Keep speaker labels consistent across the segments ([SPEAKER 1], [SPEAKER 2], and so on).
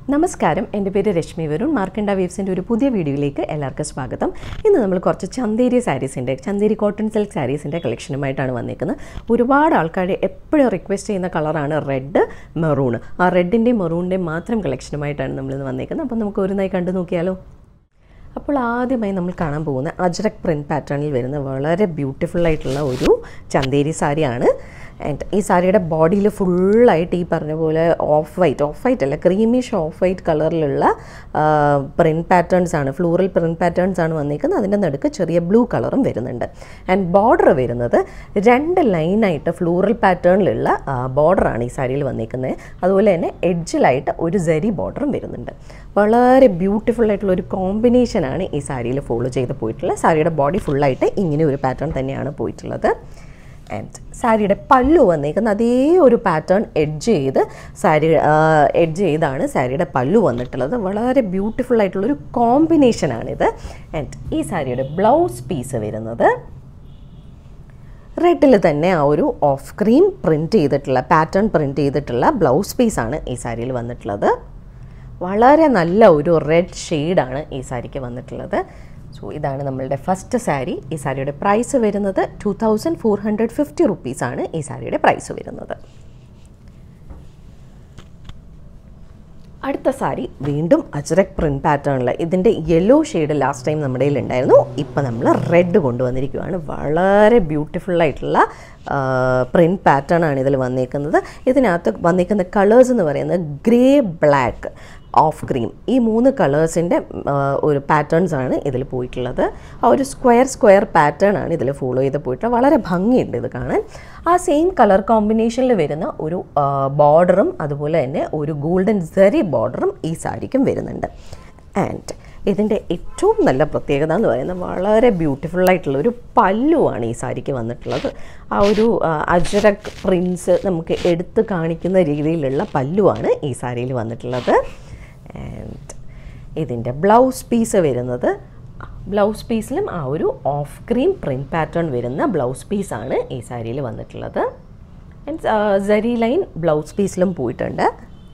[SPEAKER 1] നമസ്കാരം എൻ്റെ പേര് രശ്മി വരുൺ മാർക്കണ്ട വേവ്സിൻ്റെ ഒരു പുതിയ വീഡിയോയിലേക്ക് എല്ലാവർക്കും സ്വാഗതം ഇന്ന് നമ്മൾ കുറച്ച് ചന്തേരി സാരീസിൻ്റെ ചന്തേരി കോട്ടൺ സിൽക്ക് സാരീസിൻ്റെ കളക്ഷനുമായിട്ടാണ് വന്നിരിക്കുന്നത് ഒരുപാട് ആൾക്കാർ എപ്പോഴും റിക്വസ്റ്റ് ചെയ്യുന്ന കളറാണ് റെഡ് മെറൂൺ ആ റെഡിൻ്റെയും മെറൂണിൻ്റെയും മാത്രം കളക്ഷനുമായിട്ടാണ് നമ്മളിന്ന് വന്നിരിക്കുന്നത് അപ്പോൾ നമുക്ക് ഒരു നായി കണ്ടു നോക്കിയാലോ അപ്പോൾ ആദ്യമായി നമ്മൾ കാണാൻ പോകുന്ന അജ്രക് പ്രിൻറ്റ് പാറ്റേണിൽ വരുന്ന വളരെ ബ്യൂട്ടിഫുൾ ആയിട്ടുള്ള ഒരു ചന്തേരി സാരിയാണ് ആൻഡ് ഈ സാരിയുടെ ബോഡിയിൽ ഫുള്ളായിട്ട് ഈ പറഞ്ഞ പോലെ ഓഫ് വൈറ്റ് ഓഫ് വൈറ്റ് അല്ല ക്രീമിഷ് ഓഫ് വൈറ്റ് കളറിലുള്ള പ്രിൻറ്റ് പാറ്റേൺസ് ആണ് ഫ്ലൂറൽ പ്രിൻറ്റ് പാറ്റേൺസ് ആണ് വന്നിരിക്കുന്നത് അതിൻ്റെ നടുക്ക് ചെറിയ ബ്ലൂ കളറും വരുന്നുണ്ട് ആൻഡ് ബോർഡർ വരുന്നത് രണ്ട് ലൈനായിട്ട് ഫ്ലൂറൽ പാറ്റേണിലുള്ള ബോർഡറാണ് ഈ സാരിയിൽ വന്നിരിക്കുന്നത് അതുപോലെ തന്നെ എഡ്ജിലായിട്ട് ഒരു ജരി ബോർഡറും വരുന്നുണ്ട് വളരെ ബ്യൂട്ടിഫുൾ ആയിട്ടുള്ള ഒരു കോമ്പിനേഷനാണ് ഈ സാരിയിൽ ഫോളോ ചെയ്ത് പോയിട്ടുള്ളത് സാരിയുടെ ബോഡി ഫുള്ളായിട്ട് ഇങ്ങനെ ഒരു പാറ്റേൺ തന്നെയാണ് പോയിട്ടുള്ളത് ആൻഡ് സാരിയുടെ പല്ലു വന്നേക്കുന്ന അതേ ഒരു പാറ്റേൺ എഡ്ജ് ചെയ്ത് സാരി എഡ്ജ് ചെയ്താണ് സാരിയുടെ പല്ലു വന്നിട്ടുള്ളത് വളരെ ബ്യൂട്ടിഫുൾ ആയിട്ടുള്ളൊരു കോമ്പിനേഷനാണിത് ആൻഡ് ഈ സാരിയുടെ ബ്ലൗസ് പീസ് വരുന്നത് റെഡിൽ തന്നെ ആ ഒരു ഓഫ് ക്രീം പ്രിൻറ്റ് ചെയ്തിട്ടുള്ള പാറ്റേൺ പ്രിൻറ്റ് ചെയ്തിട്ടുള്ള ബ്ലൗസ് പീസാണ് ഈ സാരിയിൽ വന്നിട്ടുള്ളത് വളരെ നല്ല ഒരു റെഡ് ഷെയ്ഡാണ് ഈ സാരിക്ക് വന്നിട്ടുള്ളത് സോ ഇതാണ് നമ്മളുടെ ഫസ്റ്റ് സാരി ഈ സാരിയുടെ പ്രൈസ് വരുന്നത് two thousand four hundred fifty റുപ്പീസാണ് ഈ സാരിയുടെ പ്രൈസ് വരുന്നത് അടുത്ത സാരി വീണ്ടും അജ്രക് പ്രിൻറ്റ് പാറ്റേണിൽ ഇതിൻ്റെ യെല്ലോ ഷെയ്ഡ് ലാസ്റ്റ് ടൈം നമ്മുടെ കയ്യിൽ ഉണ്ടായിരുന്നു ഇപ്പം നമ്മൾ റെഡ് കൊണ്ടുവന്നിരിക്കുകയാണ് വളരെ ബ്യൂട്ടിഫുൾ ആയിട്ടുള്ള പ്രിൻറ്റ് പാറ്റേൺ ആണ് ഇതിൽ വന്നേക്കുന്നത് ഇതിനകത്ത് വന്നിരിക്കുന്ന കളേഴ്സ് എന്ന് പറയുന്നത് ഗ്രേ ബ്ലാക്ക് ഓഫ് ക്രീം ഈ മൂന്ന് കളേഴ്സിൻ്റെ ഒരു പാറ്റേൺസ് ആണ് ഇതിൽ പോയിട്ടുള്ളത് ആ ഒരു സ്ക്വയർ സ്ക്വയർ പാറ്റേൺ ആണ് ഇതിൽ ഫോളോ ചെയ്ത് പോയിട്ടുള്ളത് വളരെ ഭംഗിയുണ്ട് ഇത് കാണാൻ ആ സെയിം കളർ കോമ്പിനേഷനിൽ വരുന്ന ഒരു ബോർഡറും അതുപോലെ തന്നെ ഒരു ഗോൾഡൻ സെറി ബോർഡറും ഈ സാരിക്കും വരുന്നുണ്ട് ആൻഡ് ഇതിൻ്റെ ഏറ്റവും നല്ല പ്രത്യേകത എന്ന് പറയുന്നത് വളരെ ബ്യൂട്ടിഫുൾ ആയിട്ടുള്ള ഒരു പല്ലുവാണ് ഈ സാരിക്ക് വന്നിട്ടുള്ളത് ആ ഒരു അജരക് പ്രിൻസ് നമുക്ക് എടുത്ത് കാണിക്കുന്ന രീതിയിലുള്ള പല്ലുവാണ് ഈ സാരിയിൽ വന്നിട്ടുള്ളത് ആൻഡ് ഇതിൻ്റെ ബ്ലൗസ് പീസ് വരുന്നത് ബ്ലൗസ് പീസിലും ആ ഒരു ഓഫ് ക്രീം പ്രിൻറ്റ് പാറ്റേൺ വരുന്ന ബ്ലൗസ് പീസാണ് ഈ സാരിയിൽ വന്നിട്ടുള്ളത് ആൻഡ് സരി ലൈൻ ബ്ലൗസ് പീസിലും പോയിട്ടുണ്ട്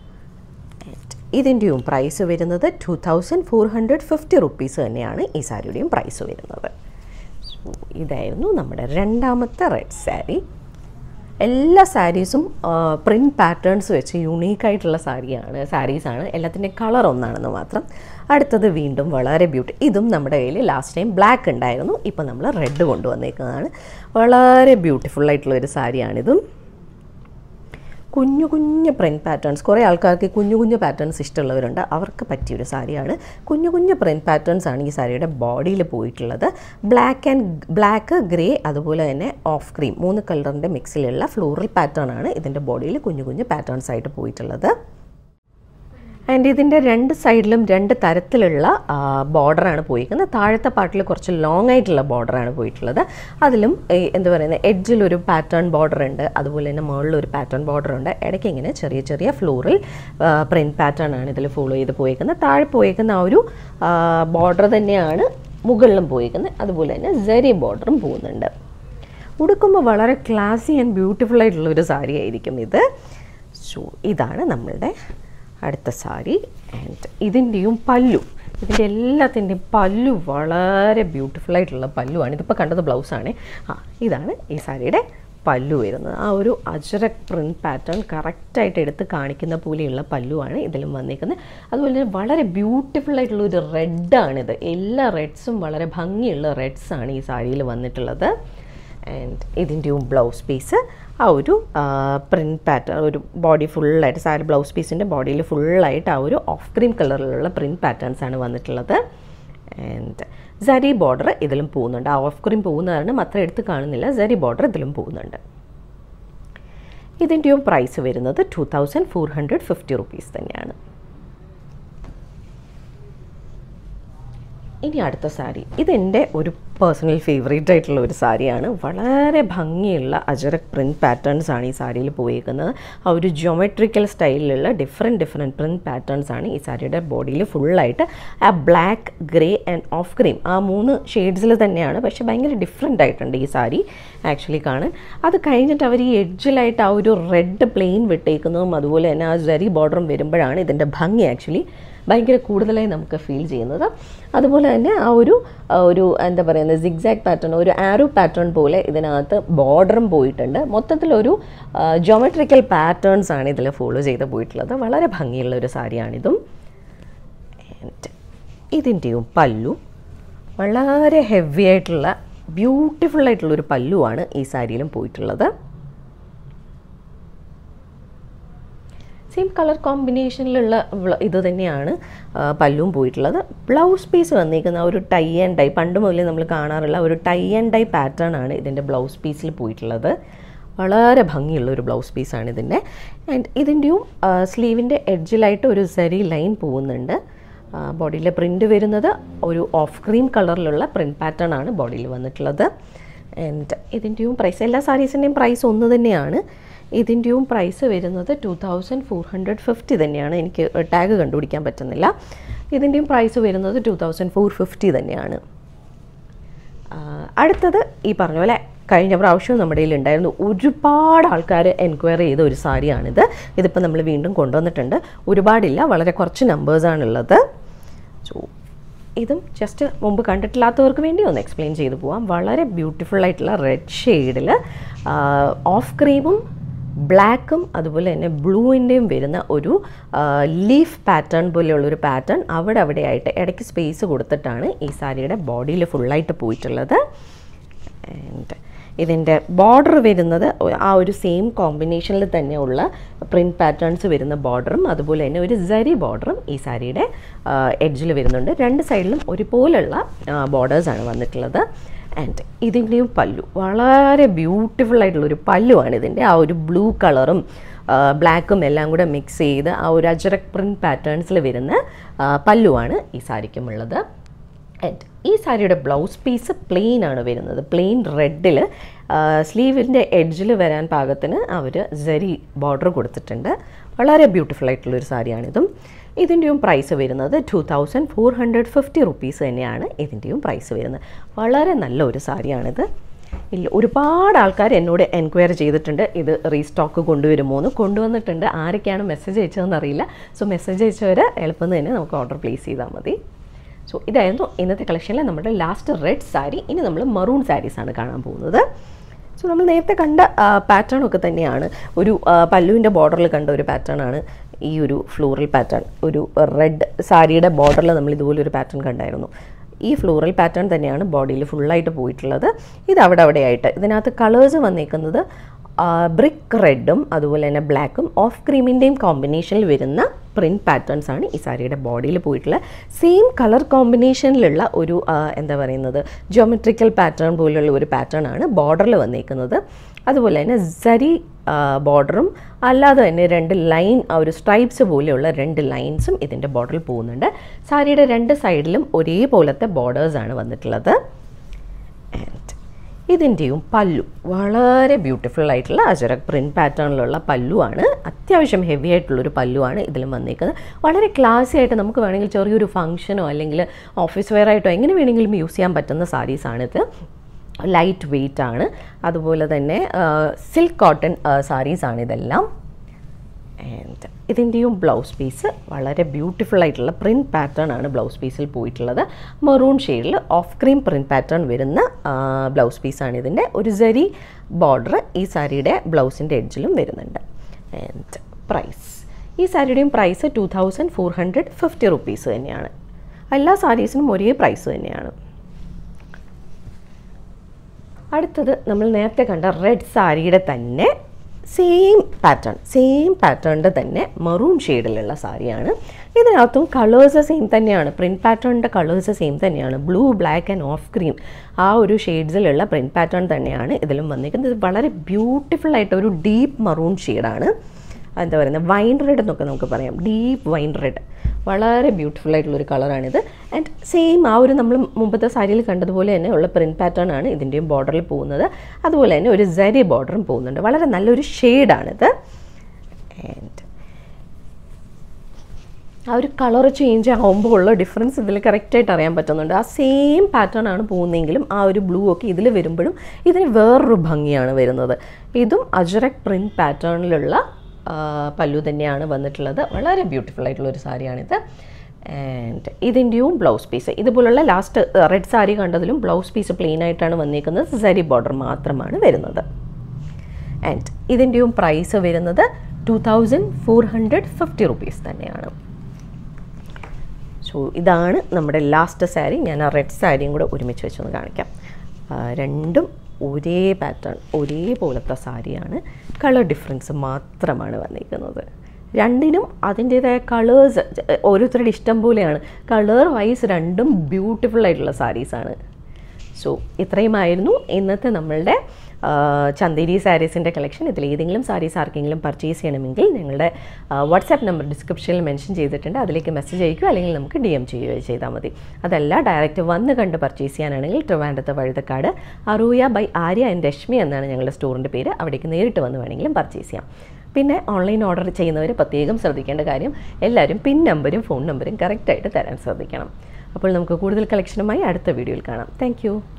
[SPEAKER 1] ഇതിൻ്റെയും പ്രൈസ് വരുന്നത് two thousand four hundred fifty rupees തന്നെയാണ് ഈ സാരിയുടെയും പ്രൈസ് വരുന്നത് സോ ഇതായിരുന്നു നമ്മുടെ രണ്ടാമത്തെ റെഡ് സാരി എല്ലാ സാരീസും പ്രിൻറ്റ് പാറ്റേൺസ് വെച്ച് യുണീക്കായിട്ടുള്ള സാരിയാണ് സാരീസാണ് എല്ലാത്തിൻ്റെ കളർ ഒന്നാണെന്ന് മാത്രം അടുത്തത് വീണ്ടും വളരെ ബ്യൂട്ടി ഇതും നമ്മുടെ കയ്യിൽ ലാസ്റ്റ് ടൈം ബ്ലാക്ക് ഉണ്ടായിരുന്നു ഇപ്പം നമ്മൾ റെഡ് കൊണ്ടുവന്നേക്കുന്നതാണ് വളരെ ബ്യൂട്ടിഫുൾ ആയിട്ടുള്ള ഒരു സാരിയാണിതും കുഞ്ഞു കുഞ്ഞു പ്രിൻറ്റ് പാറ്റേൺസ് കുറേ ആൾക്കാർക്ക് കുഞ്ഞു കുഞ്ഞു പാറ്റേൺസ് ഇഷ്ടമുള്ളവരുണ്ട് അവർക്ക് പറ്റിയൊരു സാരിയാണ് കുഞ്ഞു കുഞ്ഞു പ്രിൻറ്റ് പാറ്റേൺസ് ആണ് ഈ സാരിയുടെ ബോഡിയിൽ പോയിട്ടുള്ളത് ബ്ലാക്ക് ആൻഡ് ബ്ലാക്ക് ഗ്രേ അതുപോലെ തന്നെ ഓഫ് ക്രീം മൂന്ന് കളറിൻ്റെ മിക്സിലുള്ള ഫ്ലോറൽ പാറ്റേൺ ആണ് ഇതിൻ്റെ ബോഡിയിൽ കുഞ്ഞു കുഞ്ഞു പാറ്റേൺസ് ആയിട്ട് പോയിട്ടുള്ളത് ആൻഡ് ഇതിൻ്റെ രണ്ട് സൈഡിലും രണ്ട് തരത്തിലുള്ള ബോർഡറാണ് പോയിരിക്കുന്നത് താഴത്തെ പാർട്ടിൽ കുറച്ച് ലോങ് ആയിട്ടുള്ള ബോർഡറാണ് പോയിട്ടുള്ളത് അതിലും എന്താ പറയുന്നത് എഡ്ജിലൊരു പാറ്റേൺ ബോർഡർ ഉണ്ട് അതുപോലെ തന്നെ മുകളിലൊരു പാറ്റേൺ ബോർഡർ ഉണ്ട് ഇടയ്ക്ക് ഇങ്ങനെ ചെറിയ ചെറിയ ഫ്ലോറിൽ പ്രിൻറ്റ് പാറ്റേൺ ആണ് ഇതിൽ ഫോളോ ചെയ്ത് പോയിരിക്കുന്നത് താഴെ പോയിരിക്കുന്ന ആ ഒരു ബോർഡർ തന്നെയാണ് മുകളിലും പോയിരിക്കുന്നത് അതുപോലെ തന്നെ ജരി ബോർഡറും പോകുന്നുണ്ട് ഉടുക്കുമ്പോൾ വളരെ ക്ലാസി ആൻഡ് ബ്യൂട്ടിഫുൾ ആയിട്ടുള്ള ഒരു സാരി ആയിരിക്കും ഇത് സോ ഇതാണ് നമ്മളുടെ അടുത്ത സാരി ആൻഡ് ഇതിൻ്റെയും പല്ലു ഇതിൻ്റെ എല്ലാത്തിൻ്റെയും പല്ലു വളരെ ബ്യൂട്ടിഫുൾ ആയിട്ടുള്ള പല്ലുവാണ് ഇതിപ്പോൾ കണ്ടത് ബ്ലൗസാണ് ആ ഇതാണ് ഈ സാരിയുടെ പല്ലു വരുന്നത് ആ ഒരു അജരക് പ്രിൻറ്റ് പാറ്റേൺ കറക്റ്റായിട്ട് എടുത്ത് കാണിക്കുന്ന പോലെയുള്ള പല്ലുവാണ് ഇതിലും വന്നിരിക്കുന്നത് അതുപോലെ തന്നെ വളരെ ബ്യൂട്ടിഫുൾ ആയിട്ടുള്ള ഒരു റെഡാണിത് എല്ലാ റെഡ്സും വളരെ ഭംഗിയുള്ള റെഡ്സാണ് ഈ സാരിയിൽ വന്നിട്ടുള്ളത് ആൻഡ് ഇതിൻ്റെയും ബ്ലൗസ് പീസ് ആ ഒരു പ്രിൻറ്റ് പാറ്റേൺ ഒരു ബോഡി ഫുള്ളായിട്ട് സാരി ബ്ലൗസ് പീസിൻ്റെ ബോഡിയിൽ ഫുള്ളായിട്ട് ആ ഒരു ഓഫ് ക്രീം കളറിലുള്ള പ്രിൻറ്റ് പാറ്റേൺസ് ആണ് വന്നിട്ടുള്ളത് ആൻഡ് സരി ബോർഡർ ഇതിലും പോകുന്നുണ്ട് ആ ഓഫ് ക്രീം പോകുന്ന കാരണം അത്ര എടുത്ത് കാണുന്നില്ല സരി ബോർഡർ ഇതിലും പോകുന്നുണ്ട് ഇതിൻ്റെയും പ്രൈസ് വരുന്നത് two thousand four hundred fifty rupees തന്നെയാണ് ഇനി അടുത്ത സാരി ഇതെൻ്റെ ഒരു പേഴ്സണൽ ഫേവറേറ്റ് ആയിട്ടുള്ള ഒരു സാരിയാണ് വളരെ ഭംഗിയുള്ള അജരക് പ്രിൻറ്റ് പാറ്റേൺസ് ആണ് ഈ സാരിയിൽ പോയേക്കുന്നത് ആ ഒരു ജോമെട്രിക്കൽ സ്റ്റൈലിലുള്ള ഡിഫറെൻറ്റ് ഡിഫറെൻറ്റ് പ്രിൻറ്റ് പാറ്റേൺസ് ആണ് ഈ സാരിയുടെ ബോഡിയിൽ ഫുള്ളായിട്ട് ആ black grey and off cream ആ മൂന്ന് ഷെയ്ഡ്സിൽ തന്നെയാണ് പക്ഷേ ഭയങ്കര ഡിഫറെൻ്റ് ആയിട്ടുണ്ട് ഈ സാരി ആക്ച്വലി കാണാൻ അത് കഴിഞ്ഞിട്ട് അവർ ഈ എഡ്ജിലായിട്ട് ആ ഒരു റെഡ് പ്ലെയിൻ വിട്ടേക്കുന്നതും അതുപോലെ തന്നെ ആ ജരി ബോർഡറും വരുമ്പോഴാണ് ഇതിൻ്റെ ഭംഗി ആക്ച്വലി ഭയങ്കര കൂടുതലായി നമുക്ക് ഫീൽ ചെയ്യുന്നത് അതുപോലെ തന്നെ ആ ഒരു ആ ഒരു എന്താ പറയുന്നത് സിഗ്സാക്ട് പാറ്റേൺ ഒരു ആരോ പാറ്റേൺ പോലെ ഇതിനകത്ത് ബോർഡറും പോയിട്ടുണ്ട് മൊത്തത്തിലൊരു ജോമെട്രിക്കൽ പാറ്റേൺസ് ആണ് ഇതിൽ ഫോളോ ചെയ്ത് പോയിട്ടുള്ളത് വളരെ ഭംഗിയുള്ള ഒരു സാരിയാണിതും ആൻഡ് ഇതിൻ്റെയും പല്ലു വളരെ ഹെവി ആയിട്ടുള്ള ബ്യൂട്ടിഫുൾ ആയിട്ടുള്ള ഒരു പല്ലുവാണ് ഈ സാരിയിലും പോയിട്ടുള്ളത് സെയിം കളർ കോമ്പിനേഷനിലുള്ള വ്ള- ഇത് തന്നെയാണ് ആ, പല്ലുവും പോയിട്ടുള്ളത് ബ്ലൗസ് പീസ് വന്നിരിക്കുന്ന ആ ഒരു ടൈ ആൻഡ് ഡൈ പണ്ട് മുതലേ നമ്മൾ കാണാറുള്ള ഒരു ടൈ ആൻഡ് ഡൈ പാറ്റേൺ ആണ് ഇതിൻ്റെ ബ്ലൗസ് പീസിൽ പോയിട്ടുള്ളത് വളരെ ഭംഗിയുള്ള ഒരു ബ്ലൗസ് പീസാണ് ഇതിൻ്റെ ആൻഡ് ഇതിൻ്റെയും സ്ലീവിൻ്റെ എഡ്ജിലായിട്ട് ഒരു സരി ലൈൻ പോകുന്നുണ്ട് ബോഡിയിലെ പ്രിൻ്റ് വരുന്നത് ഒരു ഓഫ് ക്രീം കളറിലുള്ള പ്രിൻറ്റ് പാറ്റേൺ ആണ് ബോഡിയിൽ വന്നിട്ടുള്ളത് ആൻഡ് ഇതിൻ്റെയും പ്രൈസ് എല്ലാ സാരീസിൻ്റെയും പ്രൈസ് ഒന്ന് തന്നെയാണ് ഇതിൻ്റെയും പ്രൈസ് വരുന്നത് two thousand four hundred fifty തന്നെയാണ് എനിക്ക് ടാഗ് കണ്ടുപിടിക്കാൻ പറ്റുന്നില്ല ഇതിൻ്റെയും പ്രൈസ് വരുന്നത് ടു തൗസൻഡ് ഫോർ ഫിഫ്റ്റി തന്നെയാണ് ആ, അടുത്തത് ഈ പറഞ്ഞ പോലെ കഴിഞ്ഞ പ്രാവശ്യവും നമ്മുടെ കയ്യിൽ ഉണ്ടായിരുന്നു ഒരുപാട് ആൾക്കാർ എൻക്വയറി ചെയ്ത ഒരു സാരിയാണിത് ഇതിപ്പോൾ നമ്മൾ വീണ്ടും കൊണ്ടുവന്നിട്ടുണ്ട് ഒരുപാടില്ല വളരെ കുറച്ച് നമ്പേഴ്സാണുള്ളത് സോ ഇതും ജസ്റ്റ് മുമ്പ് കണ്ടിട്ടില്ലാത്തവർക്ക് വേണ്ടി ഒന്ന് എക്സ്പ്ലെയിൻ ചെയ്തു പോവാം വളരെ ബ്യൂട്ടിഫുൾ ആയിട്ടുള്ള റെഡ് ഷെയ്ഡിൽ ഓഫ് ക്രീമും ബ്ലാക്കും അതുപോലെ തന്നെ ബ്ലൂവിൻ്റെയും വരുന്ന ഒരു ലീഫ് പാറ്റേൺ പോലെയുള്ള ഒരു പാറ്റേൺ അവിടെ അവിടെയായിട്ട് ഇടയ്ക്ക് സ്പേസ് കൊടുത്തിട്ടാണ് ഈ സാരിയുടെ ബോഡിയിൽ ഫുള്ളായിട്ട് പോയിട്ടുള്ളത് ആൻഡ് ഇതിൻ്റെ ബോർഡർ വരുന്നത് ആ ഒരു സെയിം കോമ്പിനേഷനിൽ തന്നെയുള്ള പ്രിൻറ്റ് പാറ്റേൺസ് വരുന്ന ബോർഡറും അതുപോലെ തന്നെ ഒരു സരി ബോർഡറും ഈ സാരിയുടെ എഡ്ജിൽ വരുന്നുണ്ട് രണ്ട് സൈഡിലും ഒരുപോലുള്ള ബോർഡേഴ്സാണ് വന്നിട്ടുള്ളത് ആൻഡ് ഇതിൻ്റെയും പല്ലു വളരെ ബ്യൂട്ടിഫുൾ ആയിട്ടുള്ള ഒരു പല്ലുവാണ് ഇതിൻ്റെ ആ ഒരു ബ്ലൂ കളറും ബ്ലാക്കും എല്ലാം കൂടെ മിക്സ് ചെയ്ത് ആ ഒരു അജറക് പ്രിൻറ്റ് പാറ്റേൺസിൽ വരുന്ന ആ, പല്ലുവാണ് ഈ സാരിക്കുമുള്ളത് ആൻഡ് ഈ സാരിയുടെ ബ്ലൗസ് പീസ് പ്ലെയിൻ ആണ് വരുന്നത് പ്ലെയിൻ റെഡിൽ സ്ലീവിൻ്റെ എഡ്ജിൽ വരാൻ പാകത്തിന് അവർ ജരി ബോർഡർ കൊടുത്തിട്ടുണ്ട് വളരെ ബ്യൂട്ടിഫുൾ ആയിട്ടുള്ളൊരു സാരിയാണിതും ഇതിൻ്റെയും പ്രൈസ് വരുന്നത് two thousand four hundred fifty rupees തന്നെയാണ് ഇതിൻ്റെയും പ്രൈസ് വരുന്നത് വളരെ നല്ല ഒരു സാരിയാണിത് ഇല്ല ഒരുപാട് ആൾക്കാർ എന്നോട് എൻക്വയറി ചെയ്തിട്ടുണ്ട് ഇത് റീസ്റ്റോക്ക് കൊണ്ടുവരുമോ എന്ന് കൊണ്ടുവന്നിട്ടുണ്ട് ആരൊക്കെയാണ് മെസ്സേജ് അയച്ചതെന്ന് അറിയില്ല സോ മെസ്സേജ് അയച്ചവർ എളുപ്പം തന്നെ നമുക്ക് ഓർഡർ പ്ലേസ് ചെയ്താൽ മതി സോ ഇതായിരുന്നു ഇന്നത്തെ കളക്ഷനിലെ നമ്മുടെ ലാസ്റ്റ് റെഡ് സാരി ഇനി നമ്മൾ മറൂൺ സാരീസാണ് കാണാൻ പോകുന്നത് സോ നമ്മൾ നേരത്തെ കണ്ട പാറ്റേൺ ഒക്കെ തന്നെയാണ് ഒരു ആ, പല്ലുവിൻ്റെ ബോർഡറിൽ കണ്ട ഒരു പാറ്റേൺ ആണ് ഈ ഒരു ഫ്ലോറൽ പാറ്റേൺ ഒരു റെഡ് സാരിയുടെ ബോർഡറിൽ നമ്മൾ ഇതുപോലെ ഒരു പാറ്റേൺ കണ്ടായിരുന്നു ഈ ഫ്ലോറൽ പാറ്റേൺ തന്നെയാണ് ബോഡിയിൽ ഫുള്ളായിട്ട് പോയിട്ടുള്ളത് ഇത് അവിടെ അവിടെയായിട്ട് ഇതിനകത്ത് കളേഴ്സ് വന്നേക്കുന്നത് ബ്രിക്ക് റെഡും അതുപോലെ തന്നെ ബ്ലാക്കും ഓഫ് ക്രീമിൻ്റെയും കോമ്പിനേഷനിൽ വരുന്ന പ്രിൻറ്റ് പാറ്റേൺസ് ആണ് ഈ സാരിയുടെ ബോഡിയിൽ പോയിട്ടുള്ള സെയിം കളർ കോമ്പിനേഷനിലുള്ള ഒരു ആ, എന്താ പറയുന്നത് ജോമെട്രിക്കൽ പാറ്റേൺ പോലുള്ള ഒരു പാറ്റേൺ ആണ് ബോർഡറിൽ വന്നേക്കുന്നത് അതുപോലെ തന്നെ സരി ബോർഡറും അല്ലാതെ തന്നെ രണ്ട് ലൈൻ ആ ഒരു സ്ട്രൈപ്സ് പോലെയുള്ള രണ്ട് ലൈൻസും ഇതിൻ്റെ ബോർഡറിൽ പോകുന്നുണ്ട് സാരിയുടെ രണ്ട് സൈഡിലും ഒരേപോലത്തെ ബോർഡേഴ്സാണ് വന്നിട്ടുള്ളത് ആൻഡ് ഇതിൻ്റെയും പല്ലു വളരെ ബ്യൂട്ടിഫുൾ ആയിട്ടുള്ള അജറക് പ്രിൻറ്റ് പാറ്റേണിലുള്ള പല്ലുവാണ് അത്യാവശ്യം ഹെവി ആയിട്ടുള്ളൊരു പല്ലുവാണ് ഇതിലും വന്നേക്കുന്നത് വളരെ ക്ലാസി ആയിട്ട് നമുക്ക് വേണമെങ്കിൽ ചെറിയൊരു ഫംഗ്ഷനോ അല്ലെങ്കിൽ ഓഫീസ് വെയർ ആയിട്ടോ എങ്ങനെ വേണമെങ്കിലും യൂസ് ചെയ്യാൻ പറ്റുന്ന സാരീസാണിത് ലൈറ്റ് വെയ്റ്റ് ആണ് അതുപോലെ തന്നെ സിൽക്ക് കോട്ടൺ സാരീസാണ് ഇതെല്ലാം ആൻഡ് ഇതിൻ്റെയും ബ്ലൗസ് പീസ് വളരെ ബ്യൂട്ടിഫുൾ ആയിട്ടുള്ള പ്രിൻറ്റ് പാറ്റേൺ ആണ് ബ്ലൗസ് പീസിൽ പോയിട്ടുള്ളത് മെറൂൺ ഷെയ്ഡിൽ ഓഫ് ക്രീം പ്രിൻറ്റ് പാറ്റേൺ വരുന്ന ബ്ലൗസ് പീസാണ് ഇതിൻ്റെ ഒരു സരി ബോർഡർ ഈ സാരിയുടെ ബ്ലൗസിൻ്റെ എഡ്ജിലും വരുന്നുണ്ട് ആൻഡ് പ്രൈസ് ഈ സാരിയുടെയും price two thousand four hundred fifty rupees തന്നെയാണ് എല്ലാ സാരീസിനും ഒരേ പ്രൈസ് തന്നെയാണ് അടുത്തത് നമ്മൾ നേരത്തെ കണ്ട റെഡ് സാരിയുടെ തന്നെ സെയിം പാറ്റേൺ സെയിം പാറ്റേണിൻ്റെ തന്നെ മറൂൺ ഷെയ്ഡിലുള്ള സാരിയാണ് ഇതിനകത്തും കളേഴ്സ് സെയിം തന്നെയാണ് പ്രിൻറ്റ് പാറ്റേണിൻ്റെ കളേഴ്സ് സെയിം തന്നെയാണ് blue black and off cream ആ ഒരു ഷെയ്ഡ്സിലുള്ള പ്രിൻറ്റ് പാറ്റേൺ തന്നെയാണ് ഇതിലും വന്നിരിക്കുന്നത് ഇത് വളരെ ബ്യൂട്ടിഫുൾ ആയിട്ട് ഒരു ഡീപ്പ് മറൂൺ ഷെയ്ഡാണ് എന്താ പറയുന്നത് വൈൻ റെഡ് എന്നൊക്കെ നമുക്ക് പറയാം ഡീപ്പ് വൈൻ റെഡ് വളരെ ബ്യൂട്ടിഫുൾ ആയിട്ടുള്ളൊരു കളറാണിത് ആൻഡ് സെയിം ആ ഒരു നമ്മൾ മുമ്പത്തെ സാരിയിൽ കണ്ടതുപോലെ തന്നെ ഉള്ള പ്രിൻറ്റ് പാറ്റേൺ ആണ് ഇതിൻ്റെയും ബോർഡറിൽ പോകുന്നത് അതുപോലെ തന്നെ ഒരു സരി ബോർഡറും പോകുന്നുണ്ട് വളരെ നല്ലൊരു ഷെയ്ഡാണിത് ആൻഡ് ആ ഒരു കളർ ചേഞ്ച് ആകുമ്പോൾ ഉള്ള ഡിഫറൻസ് ഇതിൽ കറക്റ്റായിട്ട് അറിയാൻ പറ്റുന്നുണ്ട് ആ സെയിം പാറ്റേൺ ആണ് പോകുന്നതെങ്കിലും ആ ഒരു ബ്ലൂ ഒക്കെ ഇതിൽ വരുമ്പോഴും ഇതിന് വേറൊരു ഭംഗിയാണ് വരുന്നത് ഇതും അജറക് പ്രിൻറ്റ് പാറ്റേണിലുള്ള പല്ലു തന്നെയാണ് വന്നിട്ടുള്ളത് വളരെ ബ്യൂട്ടിഫുൾ ആയിട്ടുള്ള ഒരു സാരിയാണിത് ആൻഡ് ഇതിൻ്റെയും ബ്ലൗസ് പീസ് ഇതുപോലുള്ള ലാസ്റ്റ് റെഡ് സാരി കണ്ടതിലും ബ്ലൗസ് പീസ് പ്ലെയിൻ ആയിട്ടാണ് വന്നിരിക്കുന്നത് സരി ബോർഡർ മാത്രമാണ് വരുന്നത് ആൻഡ് ഇതിൻ്റെയും പ്രൈസ് വരുന്നത് two thousand four hundred fifty rupees തന്നെയാണ് സോ ഇതാണ് നമ്മുടെ ലാസ്റ്റ് സാരി ഞാൻ ആ റെഡ് സാരിയും കൂടെ ഒരുമിച്ച് വെച്ചൊന്ന് കാണിക്കാം ആ, രണ്ടും ഒരേ പാറ്റേൺ ഒരേപോലത്തെ സാരിയാണ് കളർ ഡിഫറൻസ് മാത്രമാണ് വന്നിരിക്കുന്നത് രണ്ടിനും അതിൻ്റേതായ കളേഴ്സ് ഓരോരുത്തരുടെ ഇഷ്ടം പോലെയാണ് കളർ വൈസ് രണ്ടും ബ്യൂട്ടിഫുൾ ആയിട്ടുള്ള സാരീസാണ് സോ ഇത്രയുമായിരുന്നു ഇന്നത്തെ നമ്മളുടെ ആ, ചന്ദേരി സാരീസിൻ്റെ കളക്ഷൻ ഇതിൽ ഏതെങ്കിലും സാരീസ് ആർക്കെങ്കിലും പർച്ചേസ് ചെയ്യണമെങ്കിൽ ഞങ്ങളുടെ വാട്സാപ്പ് നമ്പർ ഡിസ്ക്രിപ്ഷനിൽ മെൻഷൻ ചെയ്തിട്ടുണ്ട് അതിലേക്ക് മെസ്സേജ് അയക്കുകയോ അല്ലെങ്കിൽ നമുക്ക് ഡി എം ചെയ്യുകയോ ചെയ്താൽ മതി അതല്ല ഡയറക്റ്റ് വന്ന് കണ്ട് പർച്ചേസ് ചെയ്യാനാണെങ്കിൽ ട്രിവാൻഡ്രത്ത് വഴുതക്കാട് അറൂയ ബൈ ആര്യ ആൻഡ് രശ്മി എന്നാണ് ഞങ്ങളുടെ സ്റ്റോറിൻ്റെ പേര് അവിടേക്ക് നേരിട്ട് വന്ന് വേണമെങ്കിലും പർച്ചേസ് ചെയ്യാം പിന്നെ ഓൺലൈൻ ഓർഡർ ചെയ്യുന്നവർ പ്രത്യേകം ശ്രദ്ധിക്കേണ്ട കാര്യം എല്ലാവരും പിൻ നമ്പരും ഫോൺ നമ്പരും കറക്റ്റായിട്ട് തരാൻ ശ്രദ്ധിക്കണം അപ്പോൾ നമുക്ക് കൂടുതൽ കളക്ഷനുമായി അടുത്ത വീഡിയോയിൽ കാണാം താങ്ക്